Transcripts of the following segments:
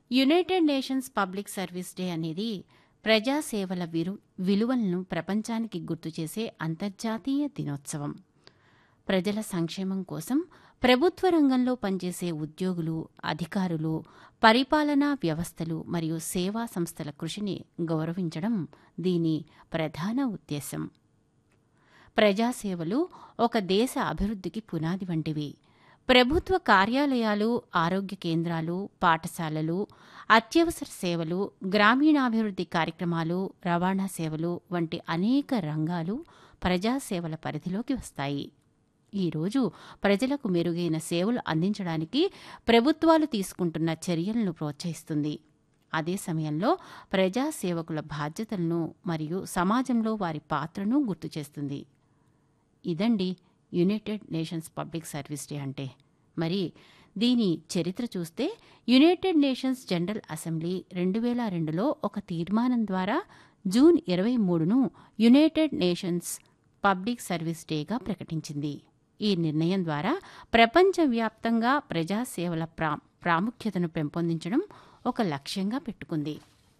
United Nations public service day అనేది ప్రజాసేవల విరు విలువలను ప్రపంచానికి గుర్తు చేసే అంతర్జాతీయ దినోత్సవం ప్రజల సంక్షేమం కోసం ప్రభుత్వ రంగంలో పనిచేసే ఉద్యోగులు అధికారులు పరిపాలనా వ్యవస్థలు మరియు సేవా సంస్థల కృషిని గౌరవించడం దీని ప్రధాన ఉద్దేశం ప్రజాసేవలు ఒక దేశ అభివృద్ధికి పునాది వంటివి ప్రభుత్వ కార్యాలయాలు ఆరోగ్య కేంద్రాలు పాఠశాలలు అత్యవసర సేవలు గ్రామీణాభివృద్ధి కార్యక్రమాలు రవాణా సేవలు వంటి అనేక రంగాలు ప్రజాసేవల పరిధిలోకి వస్తాయి ఈరోజు ప్రజలకు మెరుగైన సేవలు అందించడానికి ప్రభుత్వాలు తీసుకుంటున్న చర్యలను ప్రోత్సహిస్తుంది అదే సమయంలో ప్రజాసేవకుల బాధ్యతలను మరియు సమాజంలో వారి పాత్రను గుర్తు చేస్తుంది ఇదండి United Nations public service day అంటే మరి దీని చరిత్ర చూస్తే యునైటెడ్ నేషన్స్ జనరల్ అసెంబ్లీ రెండు వేల రెండులో ఒక తీర్మానం ద్వారా జూన్ ఇరవై మూడును యునైటెడ్ నేషన్స్ పబ్లిక్ సర్వీస్ డేగా ప్రకటించింది ఈ నిర్ణయం ద్వారా ప్రపంచవ్యాప్తంగా ప్రజాసేవల ప్రా ప్రాముఖ్యతను పెంపొందించడం ఒక లక్ష్యంగా పెట్టుకుంది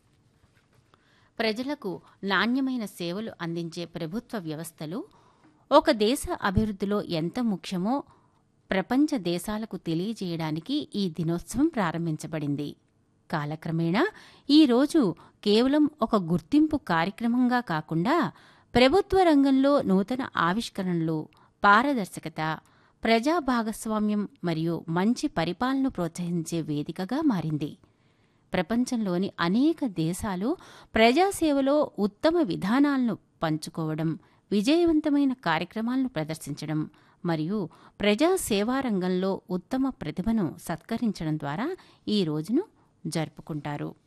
ప్రజలకు నాణ్యమైన సేవలు అందించే ప్రభుత్వ వ్యవస్థలు ఒక దేశ అభివృద్ధిలో ఎంత ముఖ్యమో ప్రపంచ దేశాలకు తెలియజేయడానికి ఈ దినోత్సవం ప్రారంభించబడింది కాలక్రమేణా ఈ రోజు కేవలం ఒక గుర్తింపు కార్యక్రమంగా కాకుండా ప్రభుత్వ రంగంలో నూతన ఆవిష్కరణలు పారదర్శకత ప్రజా భాగస్వామ్యం మరియు మంచి పరిపాలన ప్రోత్సహించే వేదికగా మారింది ప్రపంచంలోని అనేక దేశాలు ప్రజాసేవలో ఉత్తమ విధానాలను పంచుకోవడం విజయవంతమైన కార్యక్రమాలను ప్రదర్శించడం మరియు ప్రజా సేవా రంగంలో ఉత్తమ ప్రతిభను సత్కరించడం ద్వారా ఈ రోజును జరుపుకుంటారు